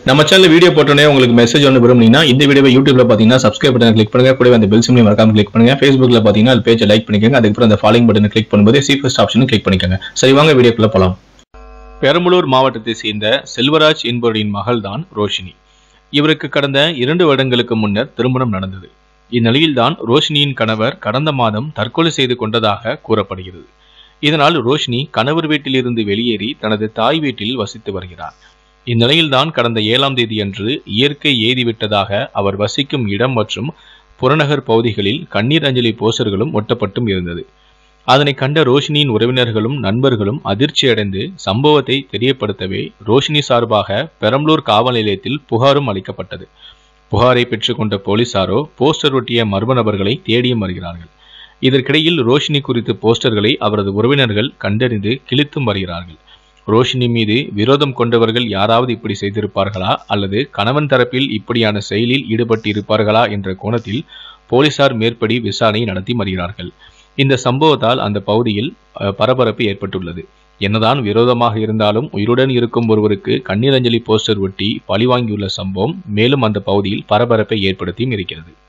நம்ம channel video போட்டோன்னே உங்களுக்கு மெசேஜ் ஒன்று விரும்புனீங்கன்னா இந்த வீடியோவை யூடியூப்ல பார்த்தீங்கன்னா சப்ஸ்கிரைப் பட்டன் கிளிக் பண்ணுங்க கூடவே அந்த பெல் சிம்லையும் மறக்காம கிளிக் பண்ணுங்க ஃபேஸ்புக்ல பார்த்தீங்கன்னா அது பேஜை லைக் பண்ணிக்கோங்க அதுக்கப்புறம் அந்த ஃபாலோயிங் பட்டனை கிளிக் பண்ணும்போது சி ஃபர்ஸ்ட் ஆப்ஷனும் கிளிக் பண்ணிக்கோங்க சரி வாங்க வீடியோக்குள்ள போலாம் பெரம்பலூர் மாவட்டத்தை சேர்ந்த செல்வராஜ் என்பவரின் மகள்தான் ரோஷினி இவருக்கு கடந்த இரண்டு வருடங்களுக்கு முன்னர் திருமணம் நடந்தது இந்நிலையில்தான் ரோஷினியின் கணவர் கடந்த மாதம் தற்கொலை செய்து கொண்டதாக கூறப்படுகிறது இதனால் ரோஷினி கணவர் வீட்டிலிருந்து வெளியேறி தனது தாய் வீட்டில் வசித்து வருகிறார் இந்நிலையில்தான் கடந்த ஏழாம் தேதியன்று இயற்கை எய்திவிட்டதாக அவர் வசிக்கும் இடம் மற்றும் புறநகர் பகுதிகளில் கண்ணீர் அஞ்சலி போஸ்டர்களும் ஒட்டப்பட்டும் இருந்தது அதனை கண்ட ரோஷினியின் உறவினர்களும் நண்பர்களும் அதிர்ச்சியடைந்து சம்பவத்தை தெரியப்படுத்தவே ரோஷினி சார்பாக பெரம்பலூர் காவல் நிலையத்தில் புகாரும் அளிக்கப்பட்டது புகாரை பெற்றுக்கொண்ட போலீசாரோ போஸ்டர் ஒட்டிய மர்ம நபர்களை தேடியும் வருகிறார்கள் இதற்கிடையில் ரோஷினி குறித்த போஸ்டர்களை அவரது உறவினர்கள் கண்டறிந்து கிழித்தும் வருகிறார்கள் ரோஷினி மீது விரோதம் கொண்டவர்கள் யாராவது இப்படி செய்திருப்பார்களா அல்லது கணவன் தரப்பில் இப்படியான செயலில் ஈடுபட்டு இருப்பார்களா என்ற கோணத்தில் போலீசார் மேற்படி விசாரணை நடத்தி வருகிறார்கள் இந்த சம்பவத்தால் அந்த பகுதியில் அஹ், பரபரப்பு ஏற்பட்டுள்ளது என்னதான் விரோதமாக இருந்தாலும் உயிருடன் இருக்கும் ஒருவருக்கு கண்ணீரஞ்சலி போஸ்டர் ஒட்டி பழிவாங்கியுள்ள சம்பவம் மேலும் அந்த பகுதியில் பரபரப்பை ஏற்படுத்தியும் இருக்கிறது